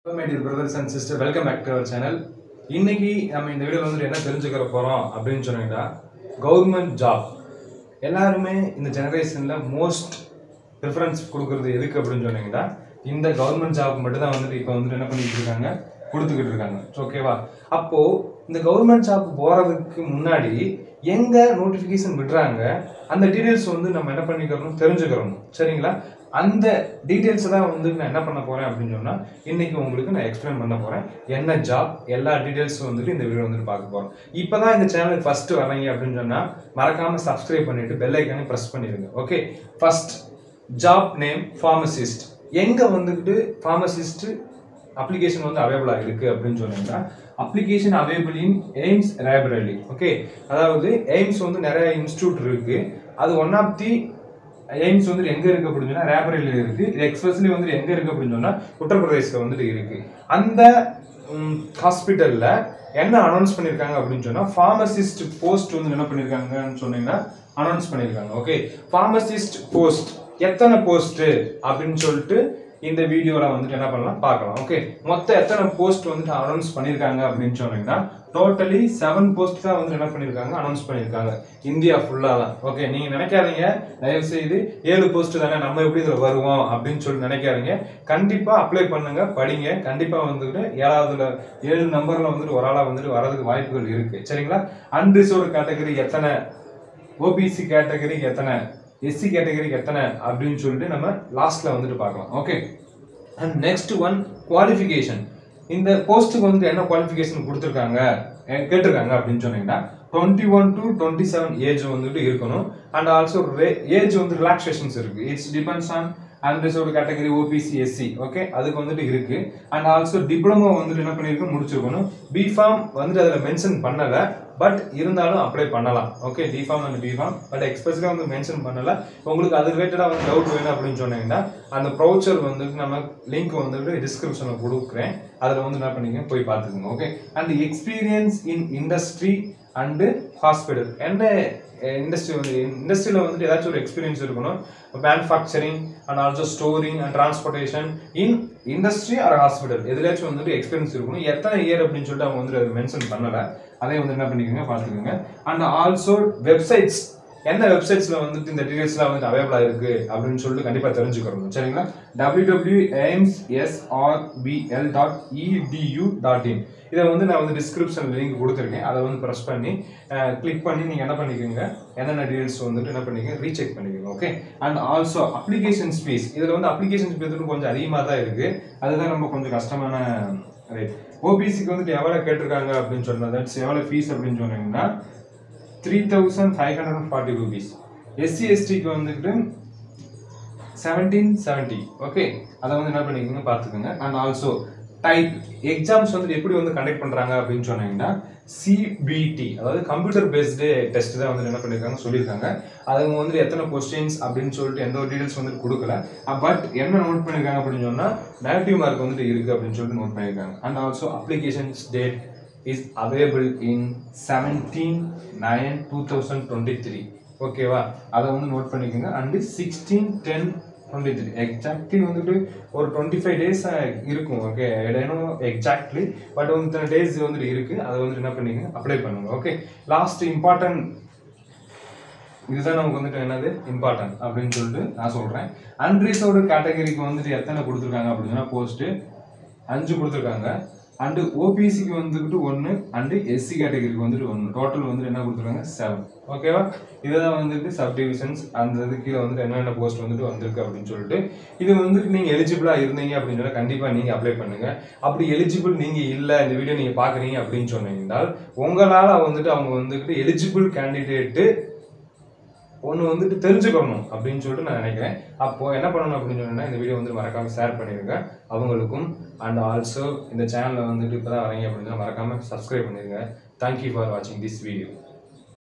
my dear brothers and sister welcome back to our channel இன்னைக்கு நம்ம இந்த வீடியோவில் வந்துட்டு என்ன தெரிஞ்சுக்கிற போகிறோம் அப்படின்னு சொன்னீங்கன்னா கவர்மெண்ட் ஜாப் எல்லாருமே இந்த ஜெனரேஷனில் மோஸ்ட் ப்ரிஃபரன்ஸ் கொடுக்குறது எதுக்கு அப்படின்னு சொன்னீங்கன்னா இந்த கவர்மெண்ட் ஜாப் மட்டும் தான் வந்துட்டு இப்போ வந்துட்டு என்ன பண்ணிட்டு இருக்காங்க கொடுத்துக்கிட்டு இருக்காங்க ஓகேவா அப்போது இந்த கவர்மெண்ட் ஜாப் போகிறதுக்கு முன்னாடி எங்கே நோட்டிஃபிகேஷன் விடுறாங்க அந்த டீட்டெயில்ஸ் வந்து நம்ம என்ன பண்ணிக்கிறோம் தெரிஞ்சுக்கிறோம் சரிங்களா அந்த டீட்டெயில்ஸ் தான் வந்து நான் என்ன பண்ண போகிறேன் அப்படின்னு சொன்னால் இன்னைக்கு உங்களுக்கு நான் எக்ஸ்பிளைன் பண்ண போகிறேன் என்ன ஜாப் எல்லா டீட்டெயில்ஸும் வந்துட்டு இந்த வீடியோ வந்துட்டு பார்க்க போகிறோம் இப்போ தான் இந்த சேனலுக்கு ஃபஸ்ட்டு வரீங்க அப்படின்னு சொன்னால் மறக்காமல் சப்ஸ்கிரைப் பண்ணிவிட்டு பெல் ஐக்கானே ப்ரெஸ் பண்ணிடுங்க okay first job name pharmacist எங்கே வந்துட்டு ஃபார்மசிஸ்ட் அப்ளிகேஷன் வந்து அவைலபிளாக இருக்குது அப்படின்னு சொன்னீங்கன்னா application available in AIIMS library okay அதாவது எய்ம்ஸ் வந்து நிறைய இன்ஸ்டியூட் இருக்குது அது ஒன் ஆஃப் தி எய்ம்ஸ் வந்து எங்கே இருக்குது அப்படின்னு சொன்னால் ரேபரேலியில் இருக்குது இது எக்ஸ்பிரஸ்லி வந்து எங்கே இருக்குது அப்படின்னு சொன்னால் உத்தரப்பிரதேசில் வந்துட்டு இருக்குது அந்த ஹாஸ்பிட்டலில் என்ன அனௌன்ஸ் பண்ணியிருக்காங்க அப்படின்னு சொன்னால் ஃபார்மசிஸ்ட் போஸ்ட் வந்து என்ன பண்ணியிருக்காங்கன்னு சொன்னீங்கன்னா அனௌன்ஸ் பண்ணியிருக்காங்க ஓகே ஃபார்மசிஸ்ட் போஸ்ட் எத்தனை போஸ்ட்டு அப்படின்னு சொல்லிட்டு இந்த வீடியோவில் வந்துட்டு என்ன பண்ணலாம் பார்க்கலாம் ஓகே மொத்தம் எத்தனை போஸ்ட் வந்துட்டு அனௌன்ஸ் பண்ணியிருக்காங்க அப்படின்னு சொன்னீங்கன்னா டோட்டலி செவன் போஸ்ட் தான் வந்து என்ன பண்ணியிருக்காங்க அனௌன்ஸ் பண்ணியிருக்காங்க இந்தியா ஃபுல்லாக தான் ஓகே நீங்கள் நினைக்காதீங்க தயவு செய்து ஏழு போஸ்ட் தானே நம்ம எப்படி இதில் வருவோம் அப்படின்னு சொல்லி நினைக்காதீங்க கண்டிப்பாக அப்ளை பண்ணுங்க படிங்க கண்டிப்பாக வந்துட்டு ஏழாவதுல ஏழு நம்பரில் வந்துட்டு ஒரு ஆளாக வந்துட்டு வரதுக்கு வாய்ப்புகள் இருக்குது சரிங்களா அன்ரிசர்வ்டு கேட்டகரி எத்தனை ஓபிசி கேட்டகரி எத்தனை எஸ்சி கேட்டகரிக்கு எத்தனை அப்படின்னு சொல்லிட்டு நம்ம லாஸ்ட்ல வந்துட்டு பார்க்கலாம் okay and next one qualification இந்த போஸ்ட்டுக்கு வந்துட்டு என்ன குவாலிஃபிகேஷன் கொடுத்துருக்காங்க அஹ் கேட்டிருக்காங்க அப்படின்னு சொன்னீங்கன்னா twenty one to twenty seven age வந்துட்டு இருக்கணும் அண்ட் ஆல்சோ ஏஜ் வந்து ரிலாக்ஸேஷன்ஸ் இருக்கு it's depends on unreserved category OBC SC okay அதுக்கு வந்துட்டு இருக்கு அண்ட் ஆல்சோ டிப்ளமோ வந்துட்டு என்ன பண்ணிருக்கு முடிச்சிருக்கணும் பிஃபார்ம் வந்துட்டு அதில் மென்ஷன் பண்ணலை பட் இருந்தாலும் அப்ளை பண்ணலாம் okay D Pharm and B Pharm but எக்ஸ்பிரஸ்லாக வந்து மென்ஷன் பண்ணல உங்களுக்கு அது ரிலேட்டடாக வந்து டவுட் வேணும் அப்படின்னு சொன்னீங்கன்னா அந்த ப்ரௌச்சர் வந்துட்டு நம்ம லிங்க் வந்துட்டு டிஸ்கிரிப்ஷனில் கொடுக்குறேன் அதில் வந்து என்ன பண்ணிக்க போய் பார்த்துக்கோங்க okay and experience in industry and hospital என்ன இண்டஸ்ட்ரி வந்து இண்டஸ்ட்ரியில் வந்துட்டு ஏதாச்சும் ஒரு எக்ஸ்பீரியன்ஸ் இருக்கணும் manufacturing and also storing and transportation in industry or hospital எதுலேயாச்சும் வந்துட்டு எக்ஸ்பீரியன்ஸ் இருக்கணும் எத்தனை இயர் அப்படின்னு சொல்லிட்டு அவங்க வந்துட்டு அதை மென்ஷன் பண்ணலை அதையும் வந்து என்ன பண்ணிக்கோங்க பார்த்துக்கோங்க அண்ட் ஆல்சோ வெப்சைட்ஸ் எந்த வெப்சைட்ஸில் வந்துட்டு இந்த டீடைல்ஸ்லாம் வந்து அவைலபிளாக இருக்குது அப்படின்னு சொல்லிட்டு கண்டிப்பாக தெரிஞ்சுக்கிறோம் சரிங்களா W W AIIMS SRPL dot edu dot in இதை வந்து நான் வந்து டிஸ்கிரிப்ஷன் லிங்க் கொடுத்துருக்கேன் அதை வந்து ப்ரெஸ் பண்ணி கிளிக் பண்ணி நீங்கள் என்ன பண்ணிக்கோங்க என்னென்ன டீடைல்ஸ் வந்துட்டு என்ன பண்ணிக்கோங்க ரீசெக் பண்ணிக்கோங்க okay and also application fee இதில் வந்து அப்ளிகேஷன் ஃபீஸ் வந்து கொஞ்சம் அதிகமாக தான் இருக்குது அதுதான் ரொம்ப கொஞ்சம் கஷ்டமான ரைட் ஓபிசிக்கு வந்துட்டு எவ்வளோ கேட்டிருக்காங்க அப்படின்னு சொன்னா தட்ஸ் எவ்வளோ ஃபீஸ் அப்படின்னு சொன்னீங்கன்னா three thousand five hundred and forty rupees SC எஸ்டிக்கு வந்துட்டு செவன்டீன் செவன்ட்டி ஓகே அதை வந்து என்ன பண்ணிக்கோங்க பார்த்துக்கோங்க அண்ட் ஆல்சோ டைப் எக்ஸாம்ஸ் வந்து எப்படி வந்து கண்டக்ட் பண்ணுறாங்க அப்படின்னு சொன்னீங்கன்னா சிபிடி அதாவது கம்ப்யூட்டர் பேஸ்டு டெஸ்ட் தான் வந்து என்ன பண்ணியிருக்காங்க சொல்லியிருக்காங்க அவங்க வந்து எத்தனை கொஸ்டின்ஸ் அப்படின்னு சொல்லிட்டு எந்த ஒரு டீடைல்ஸ் வந்துட்டு கொடுக்கல பட் என்ன நோட் பண்ணியிருக்காங்க அப்படின்னு சொன்னால் நெகட்டிவ் மார்க் வந்துட்டு இருக்குது அப்படின்னு சொல்லிட்டு நோட் பண்ணியிருக்காங்க and also applications date is available in seventeen nine two thousand twenty three ஓகேவா அதை வந்து நோட் பண்ணிக்கோங்க and sixteen ten twenty three exactly வந்துட்டு ஒரு டுவெண்ட்டி ஃபைவ் டேஸ் இருக்கும் ஓகே இடனும் எக்ஸாக்ட்லி பட் வந்து இத்தனை டேஸ் வந்துட்டு இருக்குது அதை வந்துட்டு என்ன பண்ணிக்கோங்க அப்ளை பண்ணுங்க ஓகே லாஸ்ட் இம்பார்ட்டன்ட் இதுதான் நமக்கு வந்துட்டு என்னது இம்பார்ட்டன்ட் அப்படின்னு சொல்லிட்டு நான் சொல்கிறேன் அன்ரிசர்வ்டு கேட்டகரிக்கு வந்துட்டு எத்தனை கொடுத்துருக்காங்க அப்படின்னா போஸ்ட்டு அஞ்சு கொடுத்துருக்காங்க அண்டு ஓபிசிக்கு வந்துட்டு ஒன்று அண்டு எஸ்சி கேட்டகரிக்கு வந்துட்டு ஒன்று டோட்டல் வந்துட்டு என்ன கொடுத்துருக்காங்க செவன் ஓகேவா இதுதான் வந்துட்டு சப் டிவிஷன்ஸ் அந்த இது கீழே வந்துட்டு என்னென்ன போஸ்ட் வந்துட்டு வந்திருக்கு அப்படின்னு சொல்லிட்டு இது வந்துட்டு நீங்கள் எலிஜிபிளாக இருந்தீங்க அப்படின்னு சொன்னால் கண்டிப்பாக நீங்கள் அப்ளை பண்ணுங்கள் அப்படி எலிஜிபிள் நீங்கள் இல்லை இந்த வீடியோ நீங்கள் பார்க்குறீங்க அப்படின்னு சொன்னீங்கன்னா உங்களால் வந்துட்டு அவங்க வந்துட்டு எலிஜிபிள் கேண்டிடேட்டு ஒன்று வந்துட்டு தெரிஞ்சுக்கணும் அப்படின்னு சொல்லிட்டு நான் நினைக்கிறேன் அப்போது என்ன பண்ணணும் அப்படின்னு சொன்னா இந்த வீடியோ வந்து மறக்காமல் ஷேர் பண்ணிடுங்க அவங்களுக்கும் அண்ட் ஆல்சோ இந்த சேனலில் வந்துட்டு இப்போ தான் வரீங்க அப்படின்னா மறக்காமல் சப்ஸ்கிரைப் பண்ணிடுங்க தேங்க்யூ ஃபார் வாட்சிங் திஸ் வீடியோ